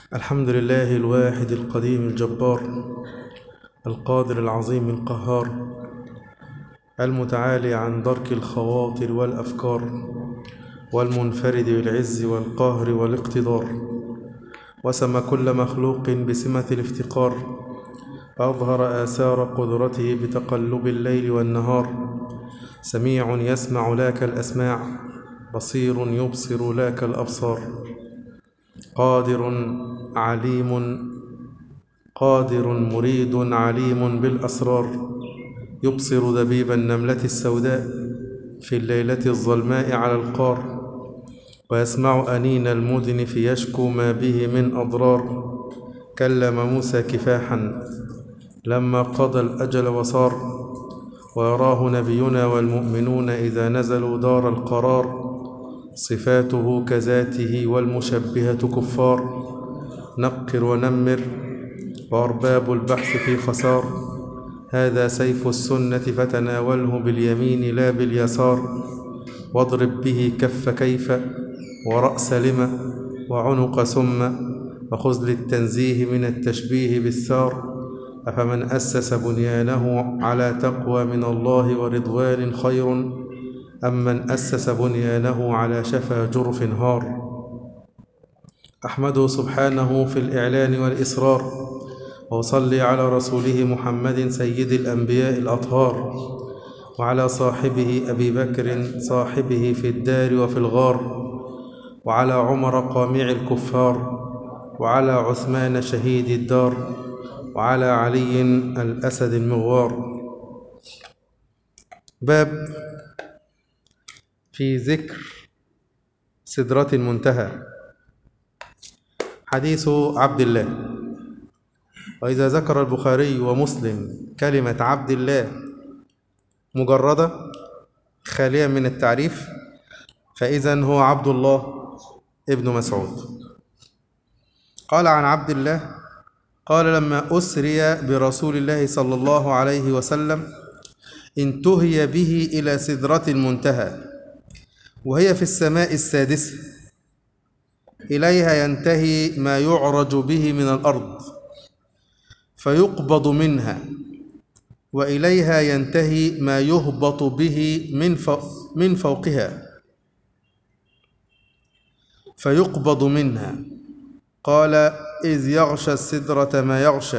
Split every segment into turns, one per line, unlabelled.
الحمد لله الواحد القديم الجبار القادر العظيم القهار المتعالي عن درك الخواطر والأفكار والمنفرد بالعز والقهر والاقتدار وسمى كل مخلوق بسمة الافتقار أظهر آثار قدرته بتقلب الليل والنهار سميع يسمع لك الأسماع بصير يبصر لك الأبصار قادر عليم قادر مريد عليم بالأسرار يبصر دبيب النملة السوداء في الليلة الظلماء على القار ويسمع أنين المدن يشكو ما به من أضرار كلم موسى كفاحا لما قضى الأجل وصار ويراه نبينا والمؤمنون إذا نزلوا دار القرار صفاته كذاته والمشبهة كفار نقر ونمر وأرباب البحث في خسار هذا سيف السنة فتناوله باليمين لا باليسار واضرب به كف كيف ورأس لم وعنق ثم وخذ للتنزيه من التشبيه بالثار أفمن أسس بنيانه على تقوى من الله ورضوان خير أم من أسس بنيانه على شفا جرف هار أحمده سبحانه في الإعلان والإسرار وأصلي على رسوله محمد سيد الأنبياء الأطهار وعلى صاحبه أبي بكر صاحبه في الدار وفي الغار وعلى عمر قامع الكفار وعلى عثمان شهيد الدار وعلى علي الأسد المغوار باب في ذكر سدرة المنتهى حديث عبد الله وإذا ذكر البخاري ومسلم كلمة عبد الله مجردة خالية من التعريف فإذا هو عبد الله ابن مسعود قال عن عبد الله قال لما أسري برسول الله صلى الله عليه وسلم انتهي به إلى سدرة المنتهى وهي في السماء السادسة إليها ينتهي ما يعرج به من الأرض فيقبض منها وإليها ينتهي ما يهبط به من فوق من فوقها فيقبض منها قال إذ يغشى السدرة ما يغشى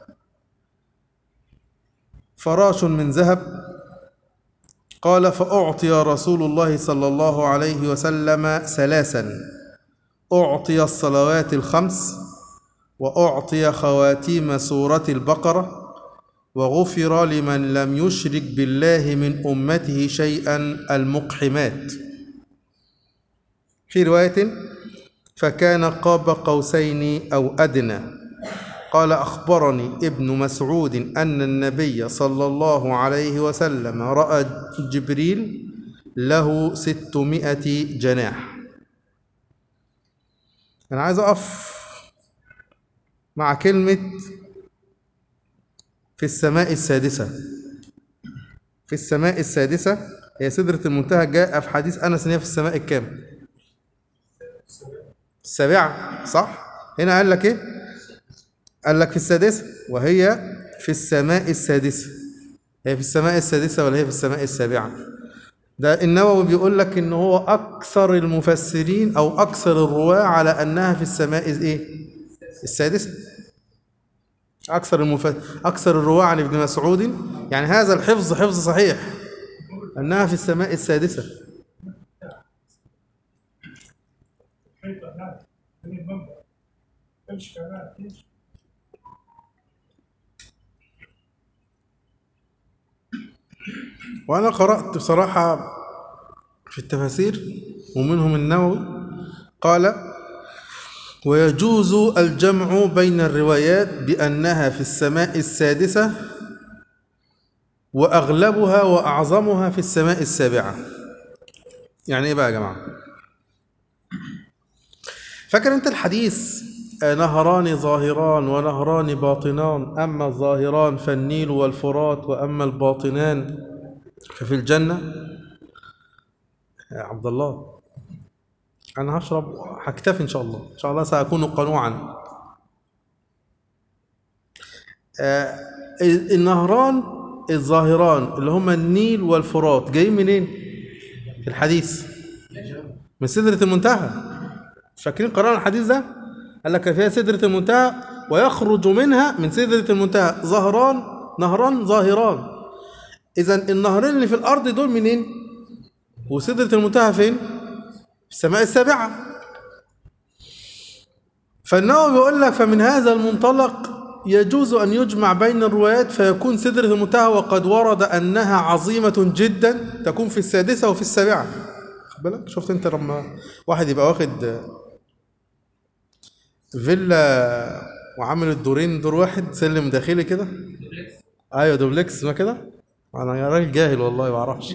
فراش من ذهب قال فأعطي رسول الله صلى الله عليه وسلم ثلاثا أعطي الصلوات الخمس وأعطي خواتيم سورة البقرة وغفر لمن لم يشرك بالله من أمته شيئا المقحمات في رواية فكان قاب قوسين أو أدنى قال أخبرني ابن مسعود أن النبي صلى الله عليه وسلم رأى جبريل له ستمائة جناح أنا عايز أقف مع كلمة في السماء السادسة في السماء السادسة هي سدرة المنتهى جاء في حديث أنس إن هي في السماء الكام؟ السابعة صح؟ هنا قال لك إيه؟ قال لك في السادسة وهي في السماء السادسة هي في السماء السادسة ولا هي في السماء السابعة؟ ده النووي بيقول لك إن هو أكثر المفسرين أو أكثر الرواة على أنها في السماء إيه؟ السادسة أكثر المف... أكثر الرواة عن ابن مسعود يعني هذا الحفظ حفظ صحيح أنها في السماء السادسة وأنا قرأت بصراحة في التفاسير ومنهم النووي قال ويجوز الجمع بين الروايات بأنها في السماء السادسة وأغلبها وأعظمها في السماء السابعة يعني إيه بقى يا جماعة فاكر أنت الحديث نهران ظاهران ونهران باطنان أما الظاهران فالنيل والفرات وأما الباطنان ففي الجنة يا عبد الله أنا هشرب هكتفي إن شاء الله إن شاء الله سأكون قنوعا آه النهران الظاهران اللي هما النيل والفرات جايين منين في الحديث من سدرة المنتهى فاكرين قرأنا الحديث ده قال لك فيها سدرة المنتهى ويخرج منها من سدرة المنتهى ظهران نهران ظاهران إذا النهرين اللي في الأرض دول منين وسدرة المنتهى فين في السماء السابعة فالنووي بيقول لك فمن هذا المنطلق يجوز أن يجمع بين الروايات فيكون سدرة المنتهى وقد ورد أنها عظيمة جدا تكون في السادسة وفي السابعة خد بالك شفت أنت لما واحد يبقى واخد فيلا وعامل الدورين دور واحد سلم داخلي كده ايوه دوبلكس ما كده انا يا راجل جاهل والله ما اعرفش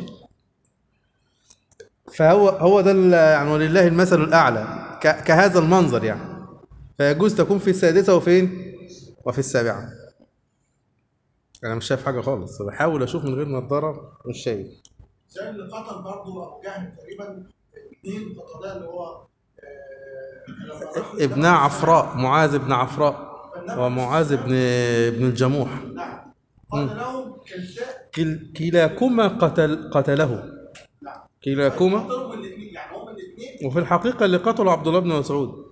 فهو هو ده ال- يعني ولله المثل الاعلى ك- كهذا المنظر يعني فيجوز تكون في السادسه وفين وفي السابعه انا مش شايف حاجه خالص بحاول اشوف من غير نظاره مش شايف
زي اللي قتل برضه ابو جهل تقريبا اثنين قتلاه اللي هو آه، لما راحوا
ابن عفراء معاذ بن عفراء ومعاذ بن بن الجموح
نعم قال لهم كذاب
كل- كلاكما قتل قتله
نعم
كلاكما
قتلوا من الاثنين يعني هم الاثنين
وفي الحقيقة اللي قتلوا عبد الله بن مسعود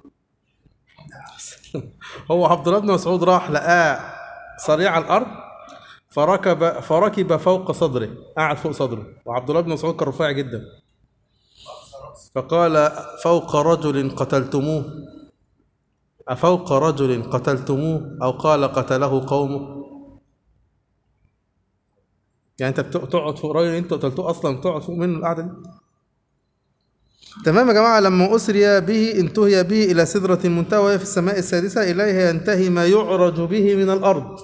هو عبد الله بن مسعود راح لقاه صريع على الأرض فركب فركب فوق صدره قعد فوق صدره وعبد الله بن مسعود كان رفيع جدا فقال فوق رجل قتلتموه أفوق رجل قتلتموه أو قال قتله قومه يعني انت بت- تقعد فوق راجل انت قتلتوه اصلا تقعد فوق منه القعده دي تمام يا جماعة لما أسري به انتهي به إلى سدرة المنتهى وهي في السماء السادسة إليها ينتهي ما يعرج به من الأرض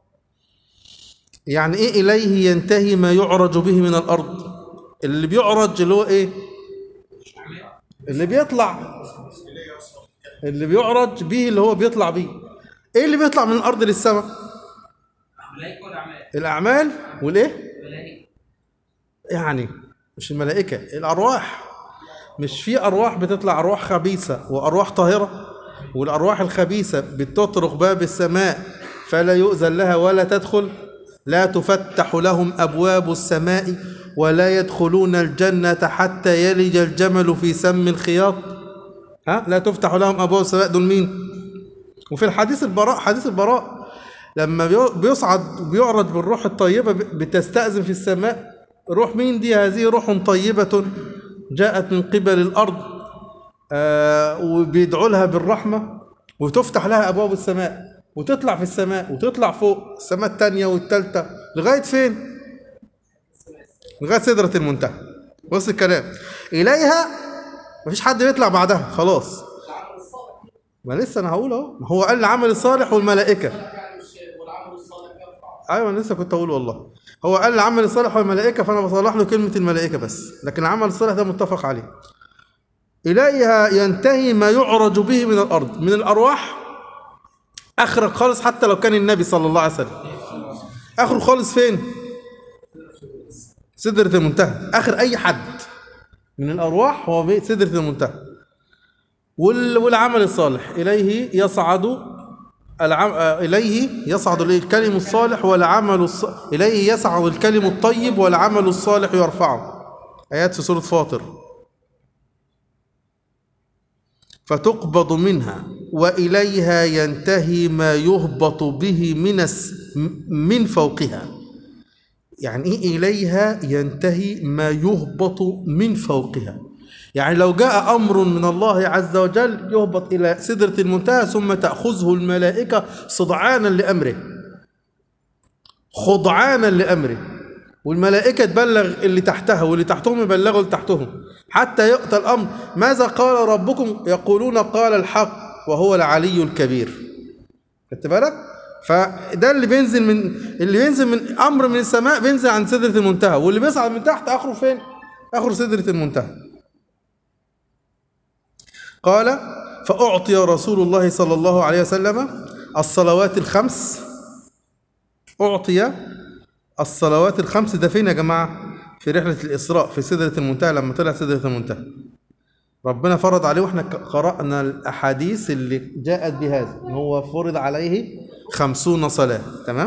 يعني إيه إليه ينتهي ما يعرج به من الأرض اللي بيعرج اللي هو إيه اللي بيطلع اللي بيعرج به اللي هو بيطلع بيه إيه اللي بيطلع من الأرض للسماء
ملائكة والأعمال
الأعمال والإيه
ملائكة
يعني مش الملائكة الأرواح مش في أرواح بتطلع أرواح خبيثة وأرواح طاهرة والأرواح الخبيثة بتطرق باب السماء فلا يؤذن لها ولا تدخل لا تفتح لهم أبواب السماء ولا يدخلون الجنة حتى يلج الجمل في سم الخياط ها لا تفتح لهم أبواب السماء دول مين وفي الحديث البراء حديث البراء لما بيو- بيصعد وبيعرج بالروح الطيبة ب- بتستأذن في السماء روح مين دي هذه روح طيبة جاءت من قبل الأرض آه وبيدعوا لها بالرحمة وتفتح لها أبواب السماء وتطلع في السماء وتطلع فوق السماء التانية والتالتة لغاية فين؟ لغاية سدرة المنتهى بص الكلام إليها مفيش حد بيطلع بعدها خلاص ما لسه انا هقول اهو ما هو قال العمل الصالح والملائكه ايوه انا لسه كنت اقول والله هو قال العمل الصالح والملائكه فانا بصلح له كلمه الملائكه بس لكن العمل الصالح ده متفق عليه اليها ينتهي ما يعرج به من الارض من الارواح اخرج خالص حتى لو كان النبي صلى الله عليه وسلم اخره خالص فين سدره المنتهى اخر اي حد من الارواح هو بي- سدره المنتهى وال- والعمل الصالح إليه يصعد العم... آه، إليه يصعد الكلم الصالح والعمل الص... إليه يصعد الكلم الطيب والعمل الصالح يرفعه آيات في سورة فاطر فتقبض منها وإليها ينتهي ما يهبط به من الس... م- من فوقها يعني ايه اليها ينتهي ما يهبط من فوقها يعني لو جاء امر من الله عز وجل يهبط الى سدره المنتهى ثم تاخذه الملائكه صدعانا لامره خضعانا لامره والملائكه تبلغ اللي تحتها واللي تحتهم يبلغوا اللي تحتهم حتى يؤتى الامر ماذا قال ربكم يقولون قال الحق وهو العلي الكبير خدت بالك فده اللي بينزل من اللي بينزل من امر من السماء بينزل عن سدره المنتهى واللي بيصعد من تحت اخره فين اخره سدره المنتهى قال فاعطي رسول الله صلى الله عليه وسلم الصلوات الخمس اعطي الصلوات الخمس ده فين يا جماعه في رحله الاسراء في سدره المنتهى لما طلع سدره المنتهى ربنا فرض عليه واحنا ك- قرأنا الأحاديث اللي جاءت بهذا إن هو فرض عليه خمسون صلاة تمام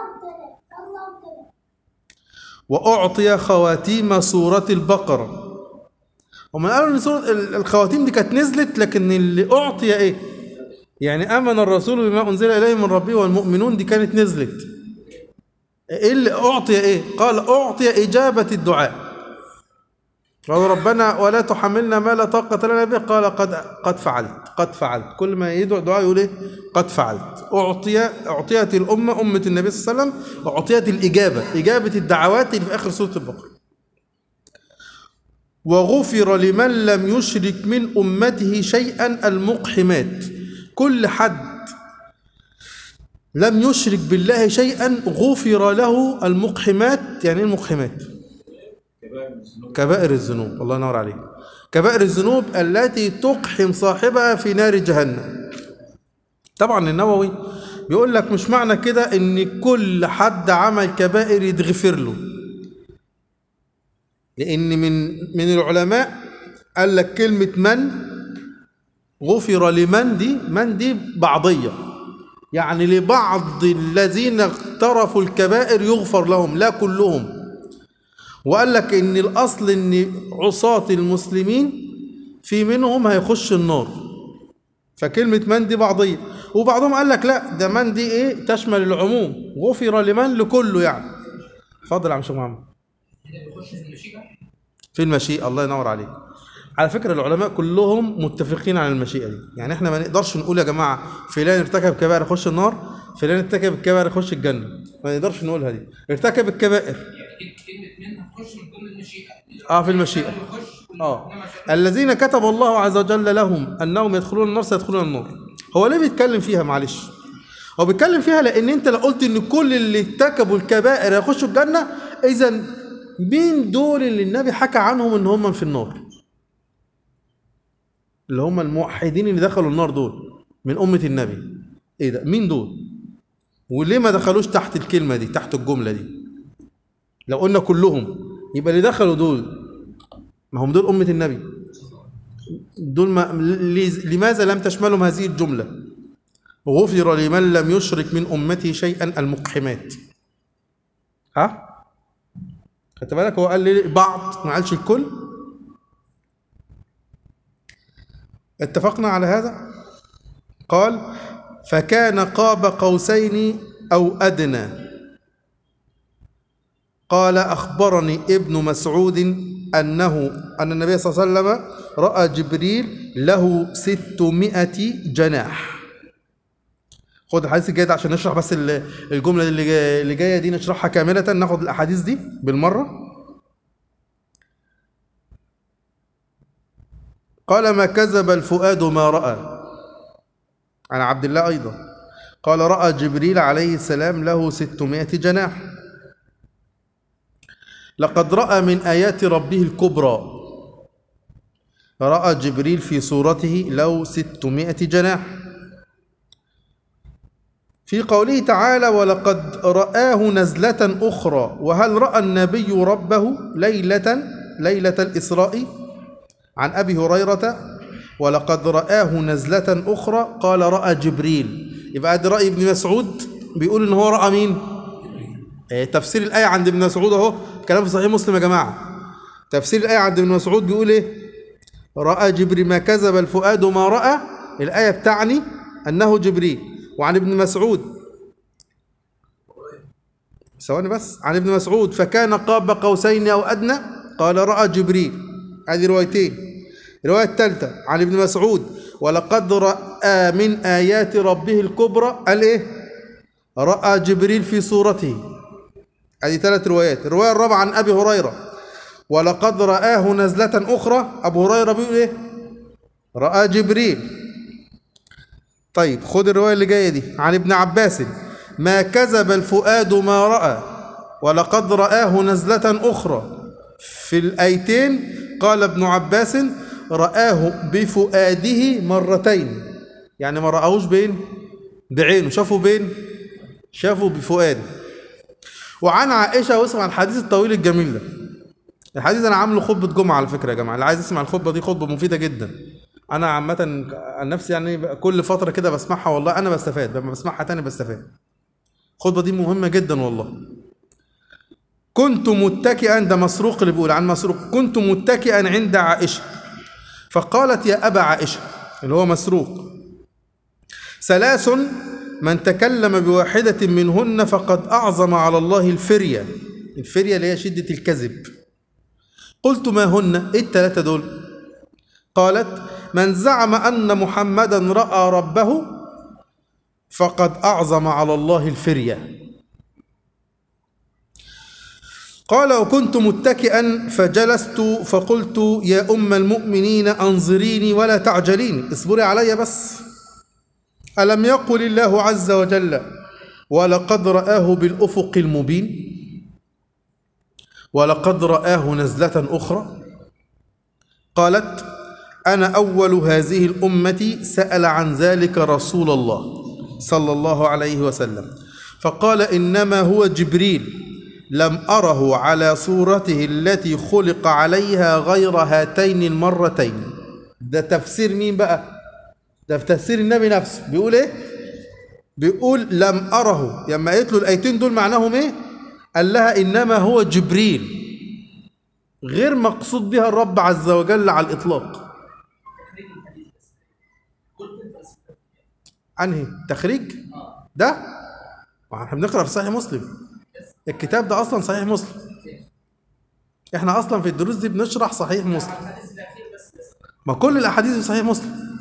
وأعطي خواتيم سورة البقرة هم قالوا ان سورة ال- الخواتيم دي كانت نزلت لكن اللي أعطي إيه؟ يعني آمن الرسول بما أنزل إليه من ربه والمؤمنون دي كانت نزلت إيه اللي أعطي إيه؟ قال أعطي إجابة الدعاء قالوا ربنا ولا تحملنا ما لا طاقة لنا به قال قد قد فعلت قد فعلت كل ما يدعو دعاء يقول ايه قد فعلت أعطي أعطيت الأمة أمة النبي صلى الله عليه وسلم أعطيت الإجابة إجابة الدعوات اللي في آخر سورة البقرة وغفر لمن لم يشرك من أمته شيئا المقحمات كل حد لم يشرك بالله شيئا غفر له المقحمات يعني ايه المقحمات كبائر الذنوب الله ينور عليك كبائر الذنوب التي تقحم صاحبها في نار جهنم طبعا النووي بيقول لك مش معنى كده ان كل حد عمل كبائر يتغفر له لان من من العلماء قال لك كلمه من غفر لمن دي من دي بعضيه يعني لبعض الذين اقترفوا الكبائر يغفر لهم لا كلهم وقال لك ان الاصل ان عصاة المسلمين في منهم هيخش النار فكلمة من دي بعضية وبعضهم قال لك لا ده من دي ايه تشمل العموم غفر لمن لكله يعني اتفضل يا عم شيخ محمد
اللي بيخش في المشيئة
في المشيئة الله ينور عليك على فكرة العلماء كلهم متفقين على المشيئة دي يعني احنا ما نقدرش نقول يا جماعة فلان ارتكب كبائر يخش النار فلان ارتكب الكبائر يخش الجنة ما نقدرش نقولها دي ارتكب الكبائر
يعني كلمة من هتخش من ضمن المشيئة
اه في المشيئة
يخش
اه
إنما شاء-
الذين كتب الله عز وجل لهم انهم يدخلون النار سيدخلون النار هو ليه بيتكلم فيها معلش هو بيتكلم فيها لان انت لو قلت ان كل اللي ارتكبوا الكبائر يخشوا الجنه اذا مين دول اللي النبي حكى عنهم ان هم في النار اللي هم الموحدين اللي دخلوا النار دول من امه النبي ايه ده مين دول وليه ما دخلوش تحت الكلمه دي تحت الجمله دي لو قلنا كلهم يبقى اللي دخلوا دول ما هم دول أمة النبي دول ما ل- لماذا لم تشملهم هذه الجملة غفر لمن لم يشرك من أمته شيئا المقحمات ها خدت بالك هو قال لي بعض ما قالش الكل اتفقنا على هذا قال فكان قاب قوسين أو أدنى قال أخبرني ابن مسعود أنه أن النبي صلى الله عليه وسلم رأى جبريل له ستمائة جناح خد الحديث الجاي ده عشان نشرح بس ال- الجملة اللي جاية, اللي جاية دي نشرحها كاملة ناخد الأحاديث دي بالمرة قال ما كذب الفؤاد ما رأى عن عبد الله أيضا قال رأى جبريل عليه السلام له ستمائة جناح لقد رأى من آيات ربه الكبرى رأى جبريل في صورته له ستمائة جناح في قوله تعالى ولقد رآه نزلة أخرى وهل رأى النبي ربه ليلة ليلة الإسراء عن أبي هريرة ولقد رآه نزلة أخرى قال رأى جبريل يبقى ده رأي ابن مسعود بيقول إن هو رأى مين؟ آه، تفسير الآية عند ابن مسعود أهو كلام في صحيح مسلم يا جماعة تفسير الآية عند ابن مسعود بيقول إيه؟ رأى جبريل ما كذب الفؤاد ما رأى الآية بتعني أنه جبريل وعن ابن مسعود ثواني بس عن ابن مسعود فكان قاب قوسين أو أدنى قال رأى جبريل هذه روايتين الرواية الثالثة عن ابن مسعود ولقد رأى من آيات ربه الكبرى قال إيه؟ رأى جبريل في صورته هذه ثلاث روايات الرواية الرابعة عن أبي هريرة ولقد رآه نزلة أخرى أبو هريرة بيقول إيه رأى جبريل طيب خد الرواية اللي جاية دي عن ابن عباس ما كذب الفؤاد ما رأى ولقد رآه نزلة أخرى في الآيتين قال ابن عباس رآه بفؤاده مرتين يعني ما رآهوش بين بعينه شافه بين شافه بفؤاده وعن عائشة واسمع الحديث الطويل الجميل ده الحديث انا عامله خطبة جمعة على فكرة يا جماعة اللي عايز يسمع الخطبة دي خطبة مفيدة جدا انا عامه عن نفسي يعني كل فتره كده بسمعها والله انا بستفاد لما بسمعها تاني بستفاد الخطبه دي مهمه جدا والله كنت متكئا ده مسروق اللي بيقول عن مسروق كنت متكئا عند عائشه فقالت يا ابا عائشه اللي هو مسروق ثلاث من تكلم بواحدة منهن فقد أعظم على الله الفرية الفرية اللي هي شدة الكذب قلت ما هن إيه الثلاثة دول قالت من زعم أن محمدا رأى ربه فقد أعظم على الله الفرية قال وكنت متكئا فجلست فقلت يا أم المؤمنين أنظريني ولا تعجليني اصبري علي بس ألم يقل الله عز وجل ولقد رآه بالأفق المبين ولقد رآه نزلة أخرى قالت أنا أول هذه الأمة سأل عن ذلك رسول الله صلى الله عليه وسلم فقال إنما هو جبريل لم أره على صورته التي خلق عليها غير هاتين المرتين ده تفسير مين بقى ده في تفسير النبي نفسه بيقول ايه بيقول لم أره لما قالت له الآيتين دول معناهم ايه قال لها إنما هو جبريل غير مقصود بها الرب عز وجل على الإطلاق انهي تخريج ده ما احنا بنقرا في صحيح مسلم الكتاب ده اصلا صحيح مسلم احنا اصلا في الدروس دي بنشرح صحيح مسلم ما كل الاحاديث في صحيح مسلم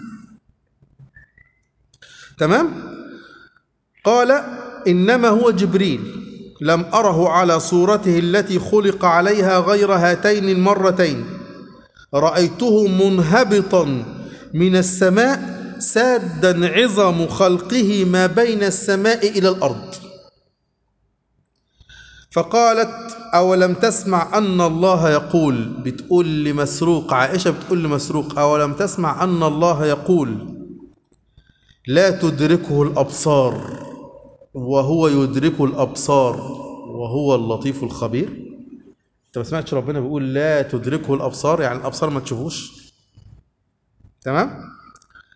تمام قال انما هو جبريل لم اره على صورته التي خلق عليها غير هاتين المرتين رايته منهبطا من السماء سادا عظم خلقه ما بين السماء الى الارض فقالت اولم تسمع ان الله يقول بتقول لمسروق عائشه بتقول لمسروق اولم تسمع ان الله يقول لا تدركه الابصار وهو يدرك الابصار وهو اللطيف الخبير انت ما سمعتش ربنا بيقول لا تدركه الابصار يعني الابصار ما تشوفوش تمام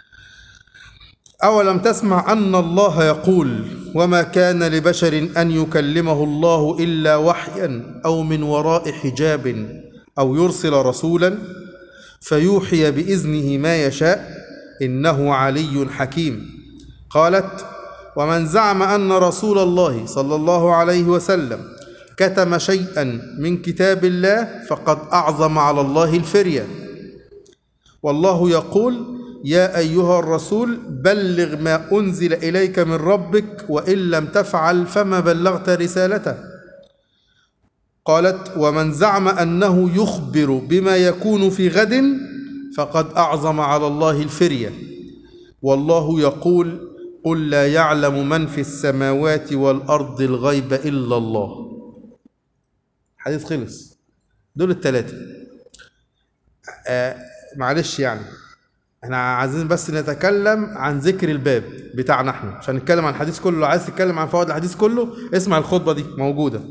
أولم تسمع أن الله يقول وما كان لبشر أن يكلمه الله إلا وحيا أو من وراء حجاب أو يرسل رسولا فيوحي بإذنه ما يشاء إنه علي حكيم قالت ومن زعم أن رسول الله صلى الله عليه وسلم كتم شيئا من كتاب الله فقد أعظم على الله الفرية والله يقول يا أيها الرسول بلغ ما أنزل إليك من ربك وإن لم تفعل فما بلغت رسالته قالت ومن زعم أنه يخبر بما يكون في غد فقد أعظم على الله الفرية والله يقول قل لا يعلم من في السماوات والأرض الغيب إلا الله حديث خلص دول الثلاثة آه معلش يعني احنا عايزين بس نتكلم عن ذكر الباب بتاعنا احنا عشان نتكلم عن الحديث كله لو عايز تتكلم عن فوائد الحديث كله اسمع الخطبة دي موجودة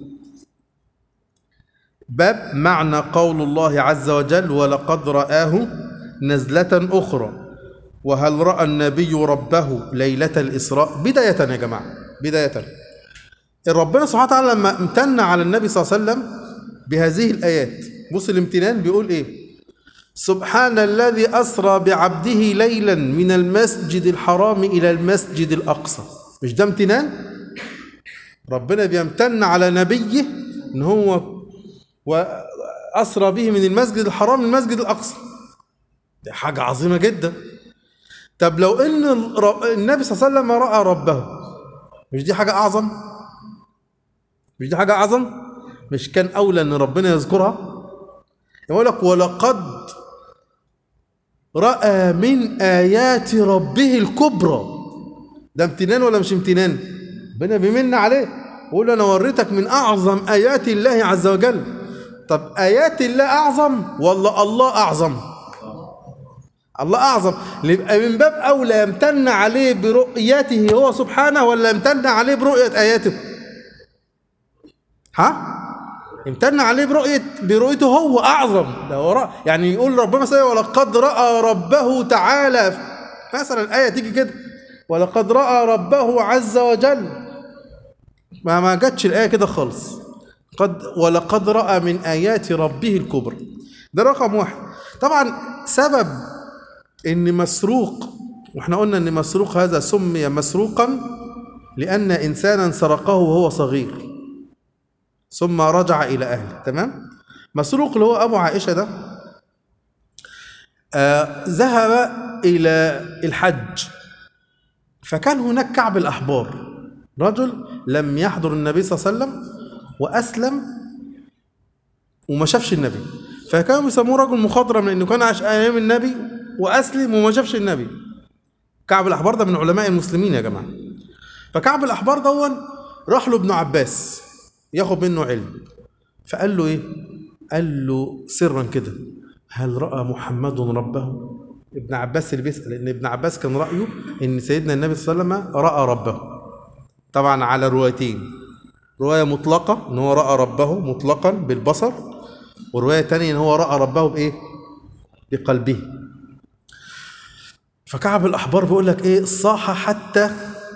باب معنى قول الله عز وجل ولقد رآه نزلة أخرى وهل رأى النبي ربه ليلة الإسراء بداية يا جماعة بداية ربنا سبحانه وتعالى لما امتن على النبي صلى الله عليه وسلم بهذه الآيات بص الامتنان بيقول إيه سبحان الذي أسرى بعبده ليلا من المسجد الحرام إلى المسجد الأقصى مش ده امتنان ربنا بيمتن على نبيه ان هو وأسرى به من المسجد الحرام للمسجد الأقصى دي حاجة عظيمة جدا طب لو ان النبي صلى الله عليه وسلم رأى ربه مش دي حاجة أعظم مش دي حاجة أعظم مش كان أولى أن ربنا يذكرها يقول لك ولقد رأى من آيات ربه الكبرى ده امتنان ولا مش امتنان ربنا بيمن عليه يقول أنا وريتك من أعظم آيات الله عز وجل طب آيات الله أعظم ولا الله أعظم الله أعظم يبقى من باب أولى يمتن عليه برؤيته هو سبحانه ولا يمتن عليه برؤية آياته ها امتن عليه برؤية برؤيته هو أعظم ده هو رأ- يعني يقول ربنا مثلا ولقد رأى ربه تعالى مثلا الآية تيجي كده ولقد رأى ربه عز وجل ما ما جاتش الآية كده خالص قد ولقد رأى من آيات ربه الكبرى ده رقم واحد طبعا سبب ان مسروق واحنا قلنا ان مسروق هذا سمي مسروقا لان انسانا سرقه وهو صغير ثم رجع الى اهله تمام مسروق اللي هو ابو عائشه ده آه ذهب الى الحج فكان هناك كعب الاحبار رجل لم يحضر النبي صلى الله عليه وسلم واسلم وما شافش النبي فكانوا بيسموه رجل مخضرم لانه كان عاش ايام النبي واسلم وما شافش النبي كعب الاحبار ده من علماء المسلمين يا جماعه فكعب الاحبار دون راح له ابن عباس ياخد منه علم فقال له ايه قال له سرا كده هل راى محمد ربه ابن عباس اللي بيسال ان ابن عباس كان رايه ان سيدنا النبي صلى الله عليه وسلم راى ربه طبعا على روايتين روايه مطلقه ان هو راى ربه مطلقا بالبصر وروايه تانية ان هو راى ربه بايه بقلبه فكعب الاحبار بيقول لك ايه صاح حتى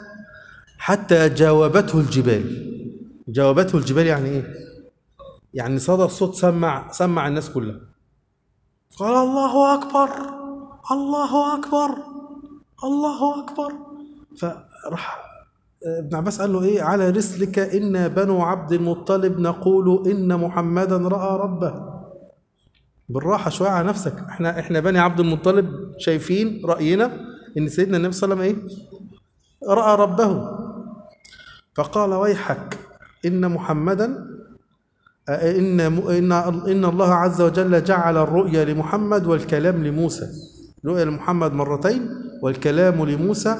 حتى جاوبته الجبال جاوبته الجبال يعني ايه يعني صدر صوت سمع سمع الناس كلها قال الله اكبر الله اكبر الله اكبر فراح ابن عباس قال له ايه على رسلك ان بنو عبد المطلب نقول ان محمدا راى ربه بالراحه شويه على نفسك احنا احنا بني عبد المطلب شايفين راينا ان سيدنا النبي صلى الله عليه وسلم ايه راى ربه فقال ويحك ان محمدا آه، ان ان ان الله عز وجل جعل الرؤيا لمحمد والكلام لموسى رؤيا لمحمد مرتين والكلام لموسى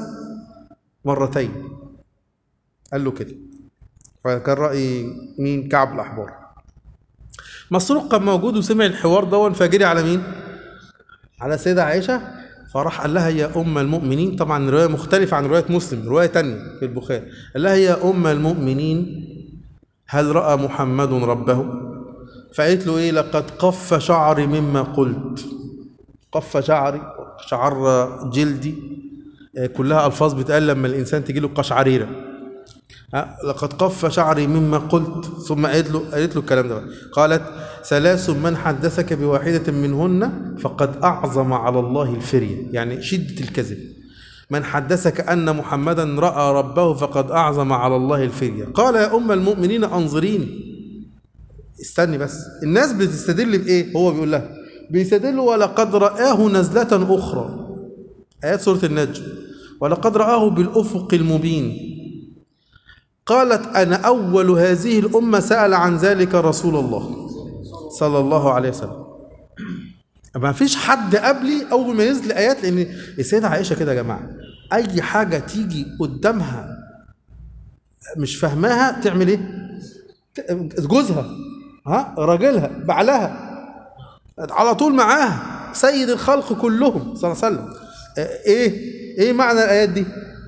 مرتين قال له كده فكان رأي مين كعب الأحبار مسروق كان موجود وسمع الحوار ده فجري على مين على السيدة عائشة فراح قال لها يا أم المؤمنين طبعا رواية مختلفة عن رواية مسلم رواية تانية في البخاري قال لها يا أم المؤمنين هل رأى محمد ربه فقالت له إيه لقد قف شعري مما قلت قف شعري شعر جلدي آه، كلها ألفاظ بتقال لما الإنسان تجي له قشعريرة ها، لقد قف شعري مما قلت ثم قالت له قالت له الكلام ده بقى. قالت ثلاث من حدثك بواحدة منهن فقد أعظم على الله الفرية يعني شدة الكذب من حدثك أن محمدا رأى ربه فقد أعظم على الله الفرية قال يا أم المؤمنين أنظريني استني بس الناس بتستدل بإيه هو بيقول لها بيستدلوا ولقد رآه نزلة أخرى آيات سورة النجم ولقد رآه بالأفق المبين قالت أنا أول هذه الأمة سأل عن ذلك رسول الله صلى الله عليه وسلم ما فيش حد قبلي أول ما نزل آيات لأن السيدة عائشة كده يا جماعة أي حاجة تيجي قدامها مش فاهماها تعمل إيه؟ ت- جوزها ها راجلها بعلها على طول معاها سيد الخلق كلهم صلى الله عليه وسلم آه، ايه ايه معنى الايات دي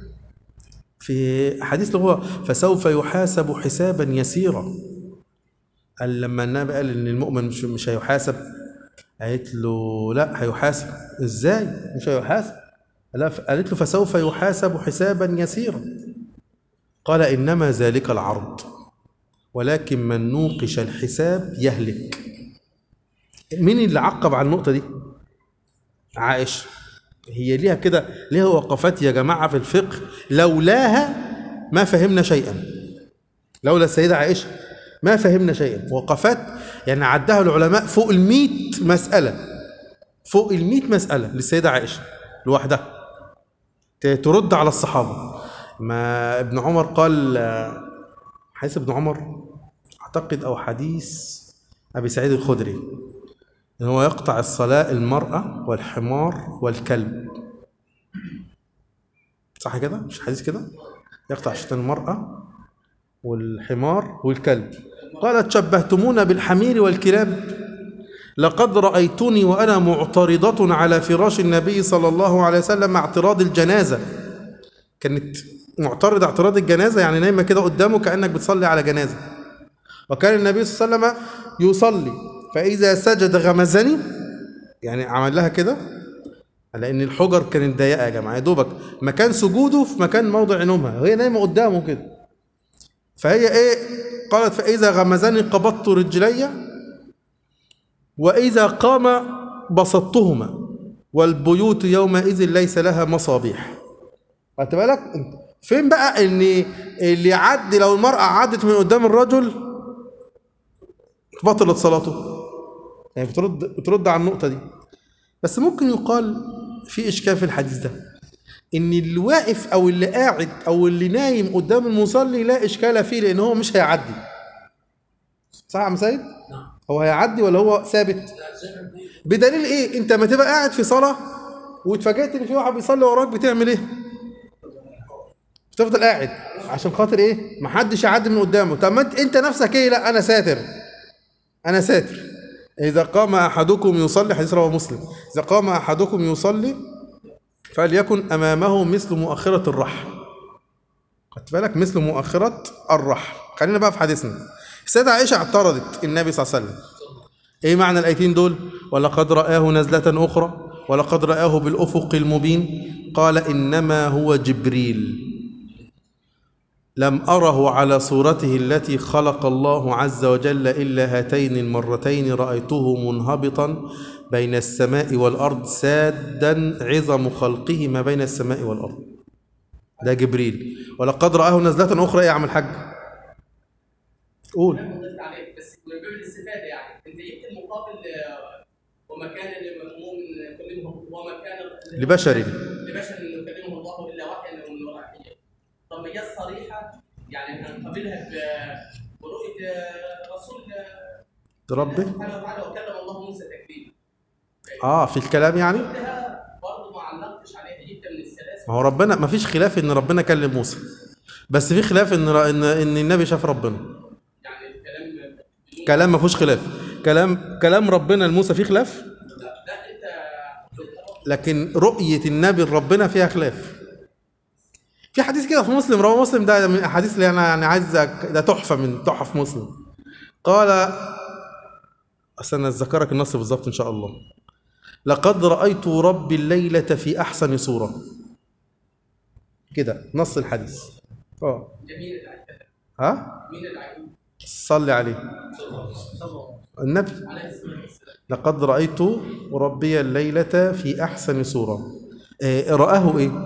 في حديث اللي هو فسوف يحاسب حسابا يسيرا قال لما النبي قال ان المؤمن مش مش هيحاسب قالت له لا هيحاسب ازاي مش هيحاسب لا قالت له فسوف يحاسب حسابا يسيرا قال انما ذلك العرض ولكن من نوقش الحساب يهلك مين اللي عقب على النقطه دي عائشه هي ليها كده ليها وقفات يا جماعه في الفقه لولاها ما فهمنا شيئا لولا السيده عائشه ما فهمنا شيئا وقفات يعني عدها العلماء فوق ال مساله فوق ال مساله للسيده عائشه لوحدها ت- ترد على الصحابه ما ابن عمر قال آه، حديث ابن عمر اعتقد او حديث ابي سعيد الخدري ان هو يقطع الصلاه المراه والحمار والكلب صح كده مش حديث كده يقطع شتان المراه والحمار والكلب قالت شبهتمونا بالحمير والكلاب لقد رأيتني وأنا معترضة على فراش النبي صلى الله عليه وسلم مع اعتراض الجنازة كانت معترضة اعتراض الجنازة يعني نايمة كده قدامه كأنك بتصلي على جنازة وكان النبي صلى الله عليه وسلم يصلي فإذا سجد غمزني يعني عمل لها كده لأن الحجر كانت ضيقة يا جماعة يا دوبك مكان سجوده في مكان موضع نومها وهي نايمة قدامه كده فهي إيه قالت فإذا غمزني قبضت رجلي وإذا قام بسطتهما والبيوت يومئذ ليس لها مصابيح خدت بالك فين بقى ان اللي يعدي لو المرأة عدت من قدام الرجل بطلت صلاته يعني بترد بترد على النقطة دي بس ممكن يقال في إشكال في الحديث ده إن اللي واقف أو اللي قاعد أو اللي نايم قدام المصلي لا إشكال فيه لأن هو مش هيعدي صح يا عم سيد؟ هو هيعدي ولا هو ثابت؟ بدليل إيه؟ أنت ما تبقى قاعد في صلاة واتفاجئت إن في واحد بيصلي وراك بتعمل إيه؟ بتفضل قاعد عشان خاطر ايه محدش يعدي من قدامه طب ما انت انت نفسك ايه لا انا ساتر انا ساتر اذا قام احدكم يصلي حديث رواه مسلم اذا قام احدكم يصلي فليكن امامه مثل مؤخره الرحل خدت بالك مثل مؤخره الرحل خلينا بقى في حديثنا السيده عائشه اعترضت النبي صلى الله عليه وسلم ايه معنى الايتين دول ولقد رآه نزلة اخرى ولقد رآه بالافق المبين قال انما هو جبريل لم أره على صورته التي خلق الله عز وجل إلا هاتين المرتين رأيته منهبطا بين السماء والأرض سادا عظم خلقه ما بين السماء والأرض ده جبريل ولقد رآه نزلة أخرى إيه يا عم الحاج قول
ضفت عليك بس من باب الاستفاده يعني انت جبت المقابل آه، ومكان لمأموم يكلمه ومكان
لبشر
لبشر يكلمه الله الا وحيا او من وراء حجاب طب ما جت صريحه يعني هنقابلها ب- برؤيه آه، رسول آه،
ربي
سبحانه وتعالى وكلم الله موسى تكليما
آه في الكلام يعني
قلتها برضه ما علقتش عليها جبت من السلاسل
ما هو ربنا ما فيش خلاف إن ربنا كلم موسى بس في خلاف إن إن إن النبي شاف ربنا
يعني الكلام
كلام ما فيهوش خلاف كلام كلام ربنا لموسى فيه خلاف
لا لا انت
لكن رؤية النبي لربنا فيها خلاف في حديث كده في مسلم رواه مسلم ده من الاحاديث اللي انا يعني عايز أك- ده تحفه من تحف مسلم قال اصل انا اذكرك النص بالظبط ان شاء الله لقد رايت ربي الليله في احسن صوره كده نص الحديث اه
جميل العين
ها
مين العين
صلي عليه النبي
عليه الصلاه والسلام
لقد رأيت ربي الليلة في أحسن صورة آه، رآه إيه؟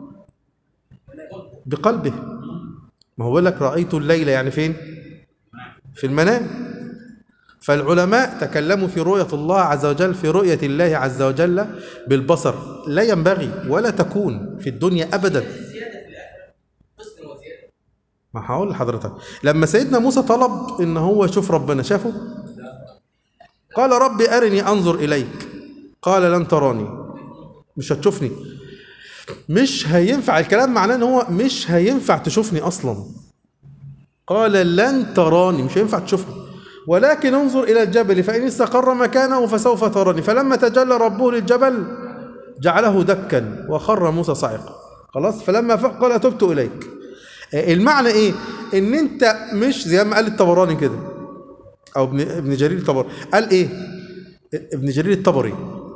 بقلبه ما هو بيقول لك رأيت الليلة يعني فين؟ في المنام فالعلماء تكلموا في رؤية الله عز وجل في رؤية الله عز وجل بالبصر لا ينبغي ولا تكون في الدنيا أبدا
زياده في الاخره حسن وزياده
ما هقول لحضرتك لما سيدنا موسى طلب ان هو يشوف ربنا شافه قال ربي ارني انظر اليك قال لن تراني مش هتشوفني مش هينفع الكلام معناه ان هو مش هينفع تشوفني اصلا قال لن تراني مش هينفع تشوفني ولكن انظر الى الجبل فان استقر مكانه فسوف تراني فلما تجلى ربه للجبل جعله دكا وخر موسى صاعقا خلاص فلما فاق قال تبت اليك آه، المعنى ايه ان انت مش زي ما قال الطبراني كده او ابن ابن جرير الطبري قال ايه ابن جرير الطبري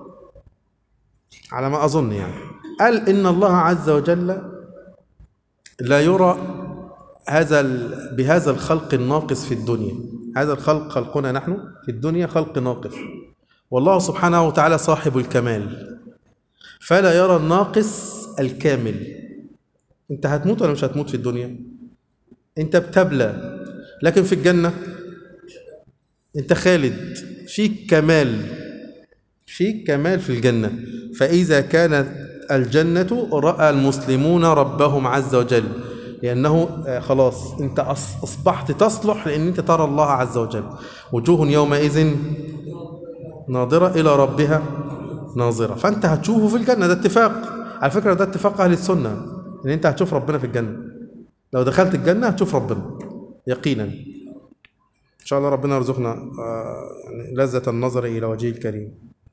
على ما اظن يعني قال ان الله عز وجل لا يرى هذا ال- بهذا الخلق الناقص في الدنيا هذا الخلق خلقنا نحن في الدنيا خلق ناقص والله سبحانه وتعالى صاحب الكمال فلا يرى الناقص الكامل انت هتموت ولا مش هتموت في الدنيا انت بتبلى لكن في الجنة انت خالد فيك كمال فيك كمال في الجنة فإذا كانت الجنة رأى المسلمون ربهم عز وجل لأنه آه، خلاص أنت أص- أصبحت تصلح لأن أنت ترى الله عز وجل وجوه يومئذ ناظرة إلى ربها ناظرة فأنت هتشوفه في الجنة ده اتفاق على فكرة ده اتفاق أهل السنة إن أنت هتشوف ربنا في الجنة لو دخلت الجنة هتشوف ربنا يقينا إن شاء الله ربنا يرزقنا آه، يعني لذة النظر إلى وجهه الكريم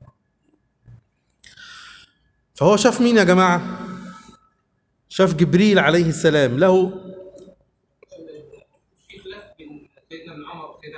فهو شاف مين يا جماعة شاف جبريل عليه السلام له
في خلاف بين سيدنا ابن عمر وسيدنا